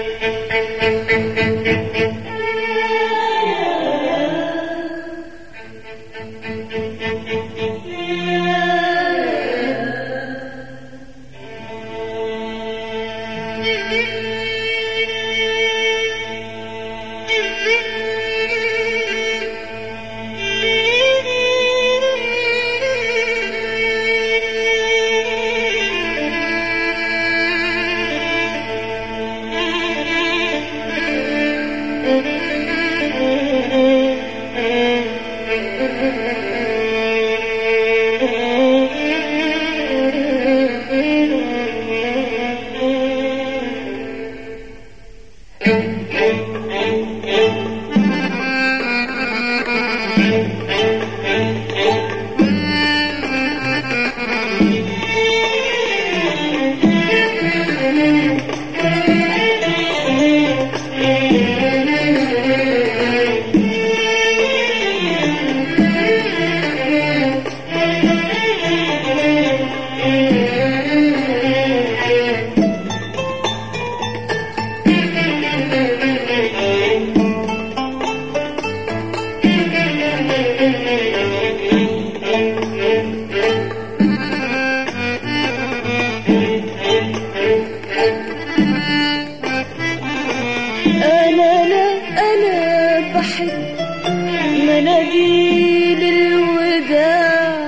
أنا لا أنا بحب مناديل الوداع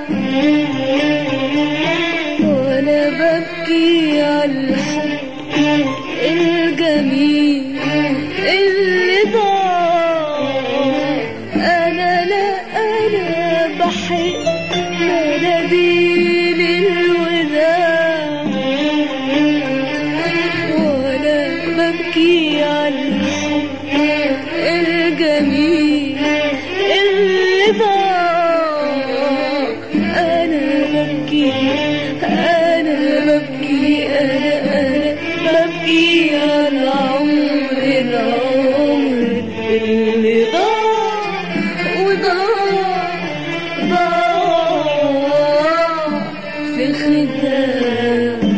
وأنا ببكي على الحب الجميل اللي ضاع أنا لا أنا بحب مناديل الوداع وأنا ببكي على الحب الجميل اللي ضاع أنا ببكي أنا ببكي أنا أنا ببكي على عمر العمر اللي ضاع وضاع ضاع في خدام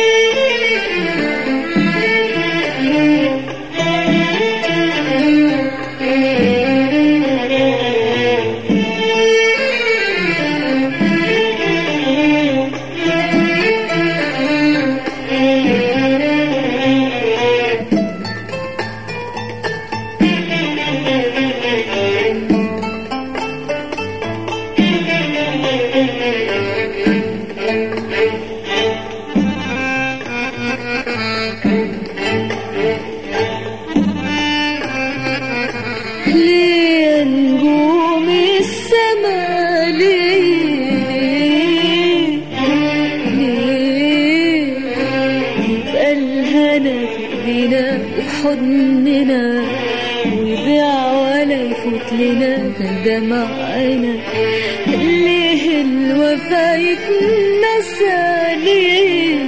ليه نجوم السما ليه ليه يبقى الهنا في ايدينا وحضننا ويضيع ولا يفوت لنا دمع عينا ليه الوفا يتنسى ليه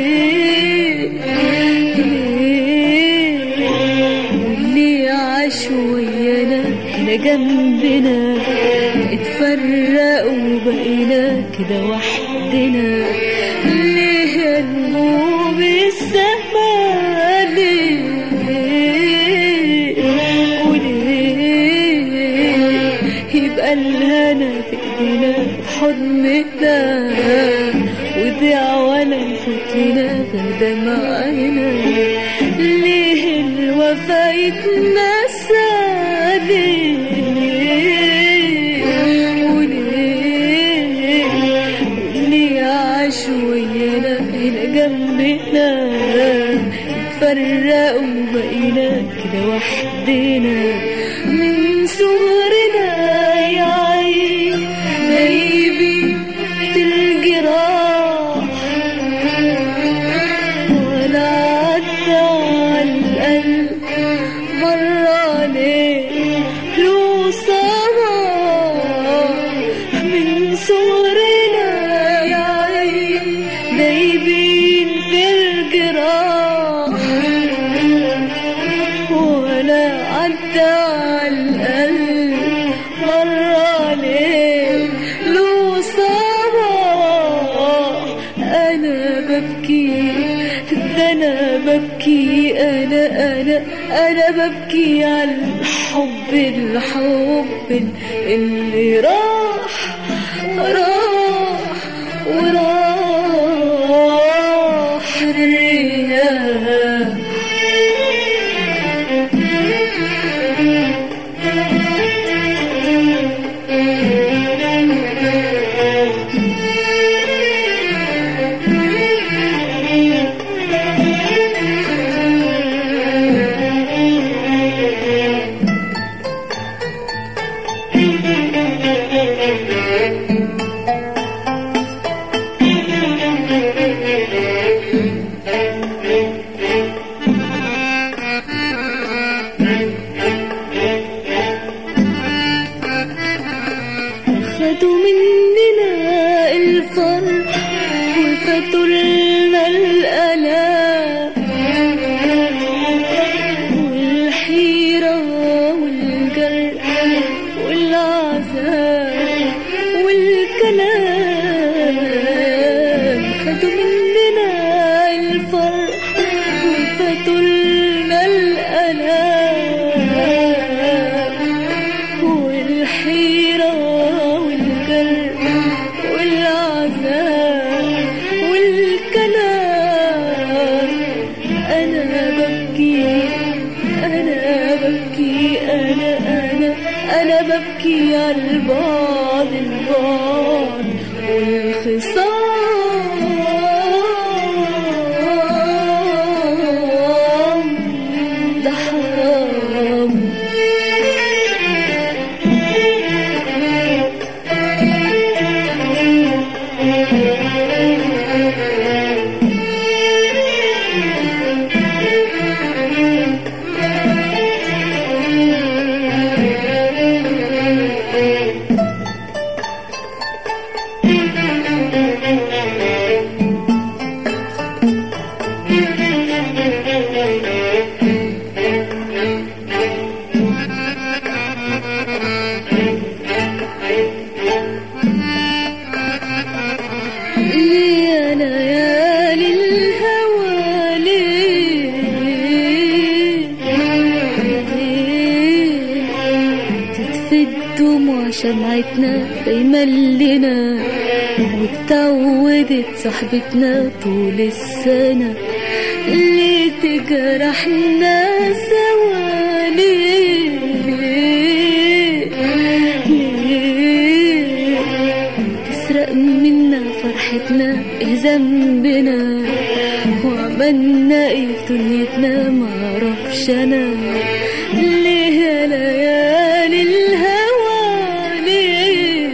ليه واللي عاش ويانا هنا جنبنا اتفرقوا وبقينا كده وحدنا ليه يا نجوم السما ليه وليه يبقى الهنا في ايدينا في حضننا وضيع ولا يفوت لنا غير دمعنا ليه الوفا يتنسى ليه وليه واللي عاش ويانا هنا جنبنا اتفرقوا وبقينا كده وحدنا من صغرنا يا عين غايبي في الجراح ولا عدى على القلب مرة ليه له صباح من صغرنا يا عين دايبين في الجراح ولا عدى على القلب مرة ليه له صباح أنا ببكي ده أنا ببكي أنا أنا أنا ببكي على الحب الحب اللي راح راح وراح الرياح خدوا مننا الفرح وفاتوا لنا الآلام والحيرة والجرح والعذاب والكلام خدوا مننا الفرح وفاتوا لنا الآلام والحيرة والجرح والعذاب والكلام أنا ببكي أنا ببكي أنا أنا أنا ببكي على البعد البعد والخصام ده حرام ليه ليالي الهوى ليه تطفي الدموع شمعتنا دايما لنا واتعودت صاحبتنا طول السنة ليه تجرحنا سوا ليه ليه تسرق منا فرحتنا ايه ذنبنا وعملنا ايه في دنيتنا معرفش انا ليه يا ليالي الهوى ليه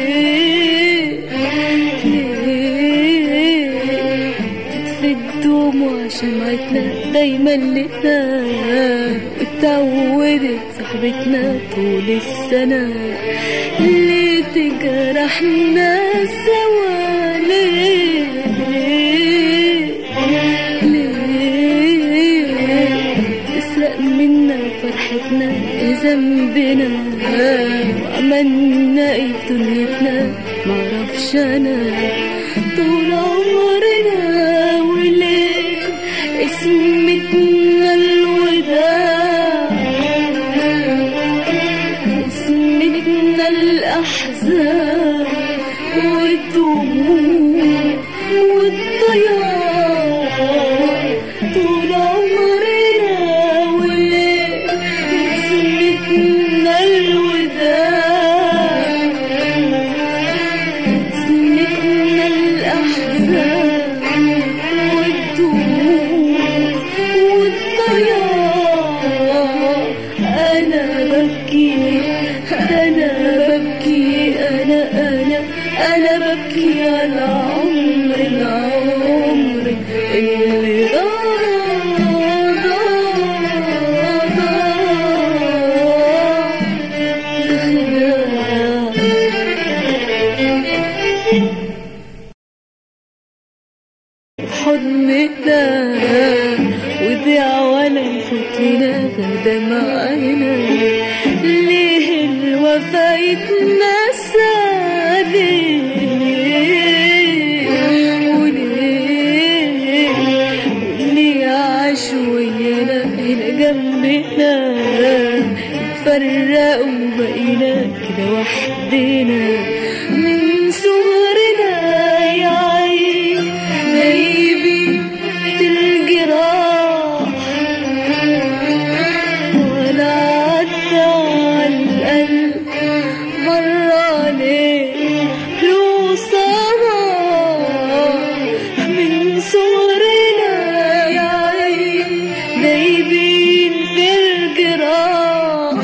ليه تطفي الدموع شمعتنا دايما لنا اتعودت صاحبتنا طول السنة ليه تجرحنا سوا ليه ليه تسرق منا فرحتنا ايه ذنبنا وعملنا ايه في دنيتنا معرفش انا طول عمرنا وليه اسمتنا الوداع اسمتنا الأحزان والدموع والضياع طول عمرنا وليه اسمتنا الوداع اسمتنا الأحزان والدموع والضياع أنا ببكي أنا ببكي أنا أنا أنا ببكي على عمر العمر اللي ضاع ضاع ضاع حضننا وضيع ولا يفوت لنا غدا معانا ليه الوفا يتنسى ليه وليه واللي عاش ويانا هنا جنبنا اتفرقوا بقينا كده وحدنا من صغرنا يا عين غايبين في الجراح ولا عدى عالقلب مرة عليه له صباح من صغرنا يا عين نايبين في الجراح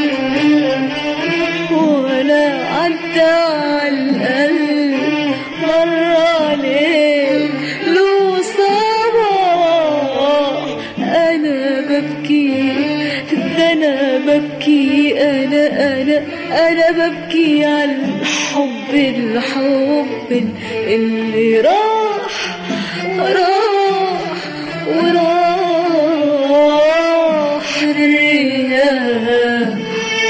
ولا عدى عالقلب مرة عليه له صباح أنا ببكي ده أنا ببكي أنا أنا أنا ببكي على الحب الحب اللي راح راح وراح الرياح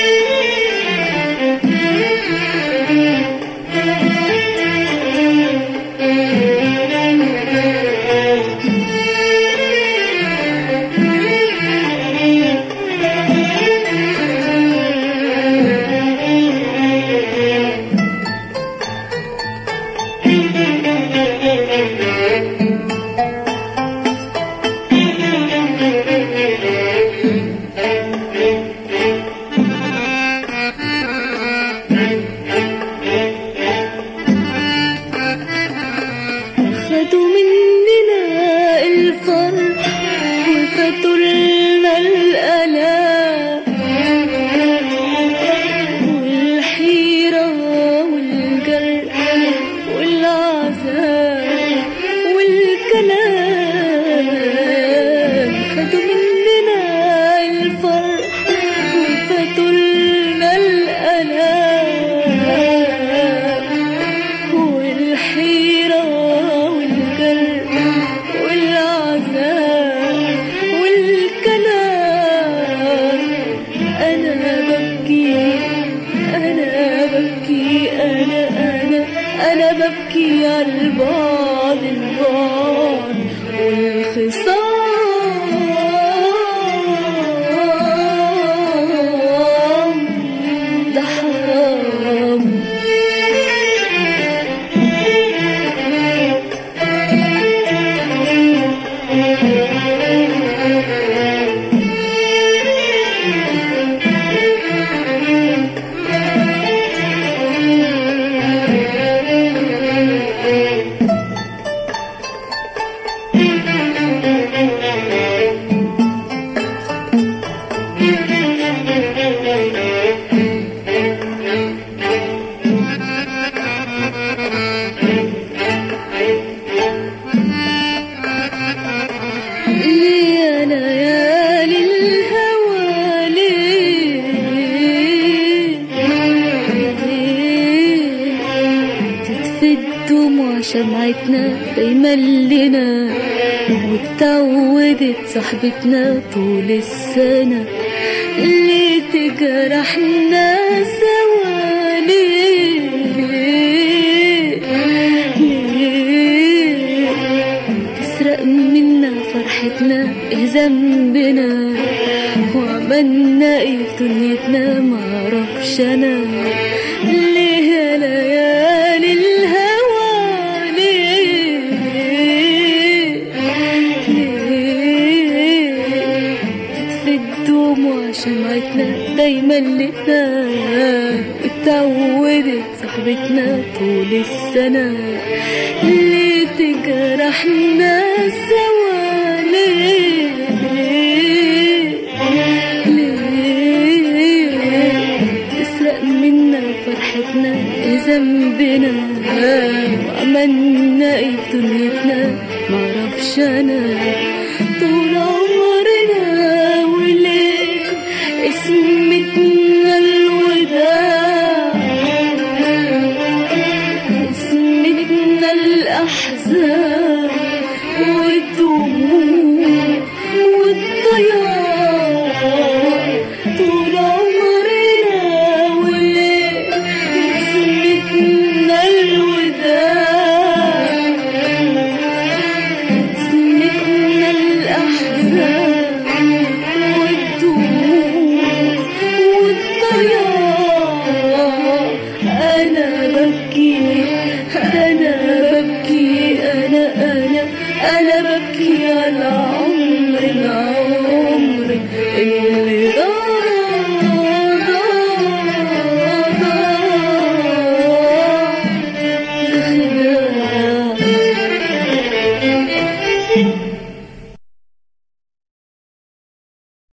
خدوا مننا الفرح وفاتوا لنا الآلام والحيرة والجرح والعذاب والكلام خدوا مننا الفرح وفاتوا لنا الآلام والحيرة والجرح والعذاب والكلام أنا ببكي أنا ببكي أنا أنا أنا ببكي على البعد البعد والخصام ده حرام ليه ليالي الهوى ليه ليه تطفي الدموع شمعتنا دايما لنا واتعودت صاحبتنا طول السنة ليه تجرحنا سوا ليه ليه تسرق منا فرحتنا ايه ذنبنا وعملنا ايه في دنيتنا معرفش انا ليه يا ليالي الهوى ليه ليه تطفي الدموع شمعتنا دايما لنا اتعودت صاحبتنا طول السنة ليه تجرحنا سوا ليه ليه تسرق منا فرحتنا ايه ذنبنا وعملنا ايه في دنيتنا معرفش انا